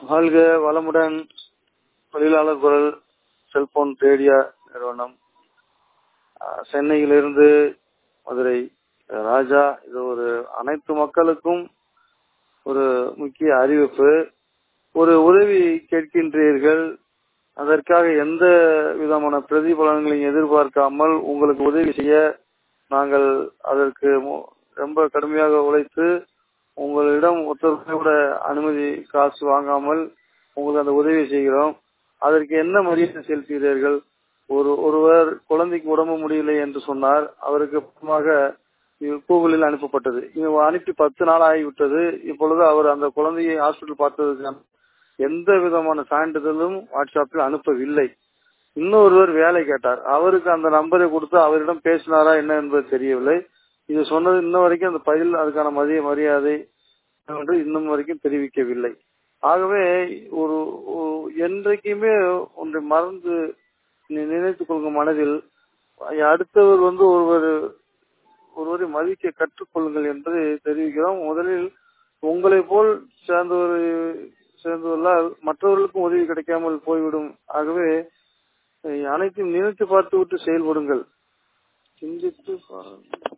வாழ்க வளமுடன் தொழிலாளர் குரல் செல்போன் ரேடியோ நிறுவனம் அஹ், சென்னையிலிருந்து மதுரை ராஜா இது ஒரு அனைத்து மக்களுக்கும் ஒரு முக்கிய அறிவிப்பு ஒரு உதவி கேட்கின்றீர்கள் அதற்காக எந்த விதமான பிரதிபலன்களையும் எதிர்பார்க்காமல் உங்களுக்கு உதவி செய்ய நாங்கள் அதற்கு மு- ரொம்ப கடுமையாக உழைத்து உங்களிடம் ஒருத்தருக்கு கூட அனுமதி காசு வாங்காமல் உங்களுக்கு அந்த உதவி செய்கிறோம் அதற்கு என்ன மரியாதை செலுத்துகிறீர்கள் ஒரு ஒருவர் குழந்தைக்கு உடம்பு முடியலை என்று சொன்னார் அவருக்கு அப்புறமாக இது கூகுளில் அனுப்பப்பட்டது இது அனுப்பி பத்து நாள் ஆகிவிட்டது இப்பொழுது அவர் அந்த குழந்தையை ஹாஸ்பிட்டல் பார்த்ததுக்கான எந்த விதமான சான்றிதழும் வாட்ஸ்அப்பில் அனுப்பவில்லை இன்னொருவர் வேலை கேட்டார் அவருக்கு அந்த நம்பரை கொடுத்து அவரிடம் பேசினாரா என்ன என்பது தெரியவில்லை இது சொன்னது இன்ன வரைக்கும் அந்த பதில் அதுக்கான மதிய மரியாதை என்று இன்னும் வரைக்கும் தெரிவிக்கவில்லை ஆகவே ஒரு ஒரு- என்றைக்குமே ஒன்றை மறந்து நி- நினைத்துக் கொள்ளும் மனதில் அடுத்தவர் வந்து ஒருவர் ஒருவரை மதிக்க கற்றுக்கொள்ளுங்கள் என்பதை தெரிவிக்கிறோம் முதலில் உங்களை போல் சேர்ந்தவர் சேர்ந்தவர்களால் மற்றவர்களுக்கும் உதவி கிடைக்காமல் போய்விடும் ஆகவே அஹ், அனைத்தையும் நினைத்து பார்த்து விட்டு செயல்படுங்கள் சிந்தித்து பாருங்கள்